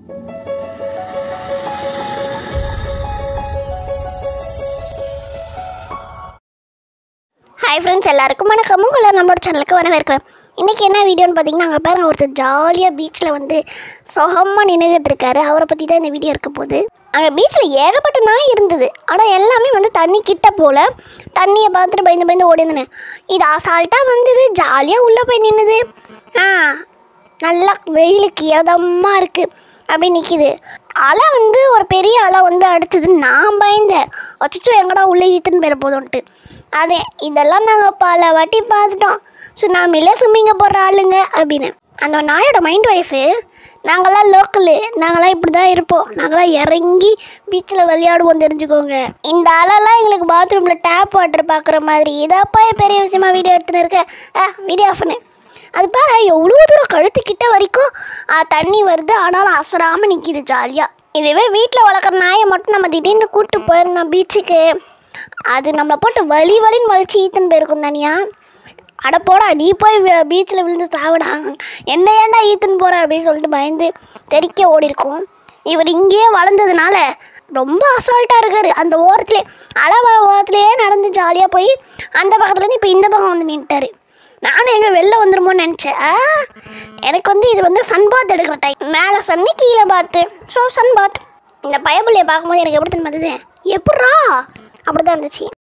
hi friends எல்லாருக்கும் வணக்கம் உங்களை நம்மளோட சேனலுக்கு வரவேற்கிறேன் இன்றைக்கி என்ன வீடியோன்னு பார்த்தீங்கன்னா அங்கே பாருங்க ஒருத்தர் ஜாலியாக பீச்சில் வந்து சுகமாக நின்றுக்கிட்டு இருக்காரு அவரை பற்றி தான் இந்த வீடியோ இருக்க போகுது அங்கே பீச்சில் ஏகப்பட்ட நாய் இருந்தது ஆனால் எல்லாமே வந்து தண்ணி கிட்ட போல தண்ணியை பார்த்துட்டு பயந்து பயந்து ஓடி இருந்தேன் இது அசால்ட்டாக வந்தது ஜாலியாக உள்ளே போய் நின்றுது ஆ நல்லா வெயிலுக்கு இதமாக இருக்குது அப்படி நிற்கிது அலை வந்து ஒரு பெரிய அலை வந்து அடிச்சது நான் பயந்தேன் அச்சோ எங்கடா உள்ளே ஈத்துன்னு போயிட போதும்ன்ட்டு அதே இதெல்லாம் நாங்கள் பல வாட்டி பார்த்துட்டோம் சுனாமியில் ஸ்விம்மிங்க போடுற ஆளுங்க அப்படின்னு அந்த நாயோட மைண்ட் வயசு நாங்களாம் லோக்கலு நாங்களாம் இப்படி தான் இருப்போம் நாங்களாம் இறங்கி பீச்சில் விளையாடுவோம் தெரிஞ்சுக்கோங்க இந்த அலைலாம் எங்களுக்கு பாத்ரூமில் டேப் வாட்டர் பார்க்குற மாதிரி இதாப்பா பெரிய விஷயமா வீடியோ எடுத்துன்னு இருக்க ஆ வீடியோ ஆஃப் பண்ணு அது பாரு எவ்வளோ தூரம் கழுத்துக்கிட்ட வரைக்கும் ஆ, தண்ணி வருது ஆனாலும் அசராமல் நிற்கிது ஜாலியாக இதுவே வீட்டில் வளர்க்குற நாயை மட்டும் நம்ம திடீர்னு கூப்பிட்டு போயிருந்தோம் பீச்சுக்கு அது நம்மளை போட்டு வலி வலின்னு வலிச்சு ஈத்துன்னு போயிருக்கும் தனியா அட போடா நீ போய் பீச்சில் விழுந்து சாவிடா என்ன ஏன்டா ஈத்துன்னு போகிற அப்படின்னு சொல்லிட்டு பயந்து தெறிக்க ஓடி இருக்கோம் இவர் இங்கேயே வளர்ந்ததுனால ரொம்ப அசால்ட்டாக இருக்காரு அந்த ஓரத்துலே அளவு ஓரத்துலேயே நடந்து ஜாலியாக போய் அந்த பக்கத்துலேருந்து இப்போ இந்த பக்கம் வந்து நின்ட்டாரு நானும் எங்கே வெளில வந்துருமோன்னு நினச்சேன் ஆ, எனக்கு வந்து இது வந்து சன் பாத் எடுக்கிற டைம் மேலே சன்னி கீழே பாத்து ஸோ சன் பாத் இந்த பயபுள்ளையை பார்க்கும்போது எனக்கு எப்படி தெரியுமா இருந்தது எப்பட்றா அப்படி தான் இருந்துச்சு